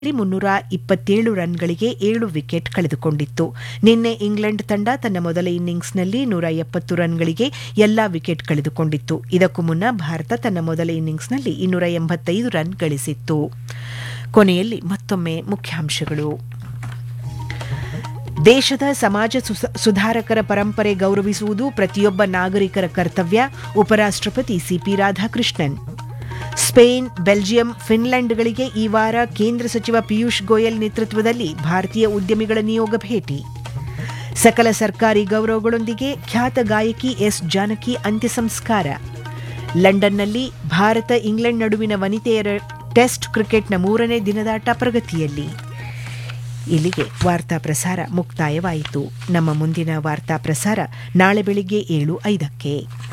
ಮುನ್ನೂರ ಇಪ್ಪತ್ತೇಳು ರನ್ಗಳಿಗೆ ಏಳು ವಿಕೆಟ್ ಕಳೆದುಕೊಂಡಿತ್ತು ನಿನ್ನೆ ಇಂಗ್ಲೆಂಡ್ ತಂಡ ತನ್ನ ಮೊದಲ ಇನ್ನಿಂಗ್ಸ್ನಲ್ಲಿ ನೂರ ಎಪ್ಪತ್ತು ರನ್ಗಳಿಗೆ ಎಲ್ಲಾ ವಿಕೆಟ್ ಕಳೆದುಕೊಂಡಿತ್ತು ಇದಕ್ಕೂ ಮುನ್ನ ಭಾರತ ತನ್ನ ಮೊದಲ ಇನ್ನಿಂಗ್ಸ್ನಲ್ಲಿ ಇನ್ನೂರ ಎಂಬತ್ತೈದು ರನ್ ಗಳಿಸಿತ್ತು ಕೊನೆಯಲ್ಲಿ ಮತ್ತೊಮ್ಮೆ ಮುಖ್ಯಾಂಶಗಳು ದೇಶದ ಸಮಾಜ ಸುಸ- ಸುಧಾರಕರ ಪರಂಪರೆ ಗೌರವಿಸುವುದು ಪ್ರತಿಯೊಬ್ಬ ನಾಗರಿಕರ ಕರ್ತವ್ಯ ಉಪರಾಷ್ಟ್ರಪತಿ ಸಿಪಿ ರಾಧಾಕೃಷ್ಣನ್ ಸ್ಪೇನ್ ಬೆಲ್ಜಿಯಂ ಫಿನ್ಲೆಂಡ್ಗಳಿಗೆ ಈ ವಾರ ಕೇಂದ್ರ ಸಚಿವ ಪಿಯೂಷ್ ಗೋಯಲ್ ನೇತೃತ್ವದಲ್ಲಿ ಭಾರತೀಯ ಉದ್ಯಮಿಗಳ ನಿಯೋಗ ಭೇಟಿ ಸಕಲ ಸರ್ಕಾರಿ ಗೌರವಗಳೊಂದಿಗೆ ಖ್ಯಾತ ಗಾಯಕಿ ಎಸ್ ಜಾನಕಿ ಅಂತ್ಯ ಸಂಸ್ಕಾರ ಲಂಡನ್ನಲ್ಲಿ ಭಾರತ ಇಂಗ್ಲೆಂಡ್ ನಡುವಿನ ವನಿತೆಯರ ಟೆಸ್ಟ್ ಕ್ರಿಕೆಟ್ನ ಮೂರನೇ ದಿನದಾಟ ಪ್ರಗತಿಯಲ್ಲಿ ಇಲ್ಲಿಗೆ ವಾರ್ತಾ ಪ್ರಸಾರ ಮುಕ್ತಾಯವಾಯಿತು ನಮ್ಮ ಮುಂದಿನ ವಾರ್ತಾ ಪ್ರಸಾರ ನಾಳೆ ಬೆಳಿಗ್ಗೆ ಏಳು ಐದಕ್ಕೆ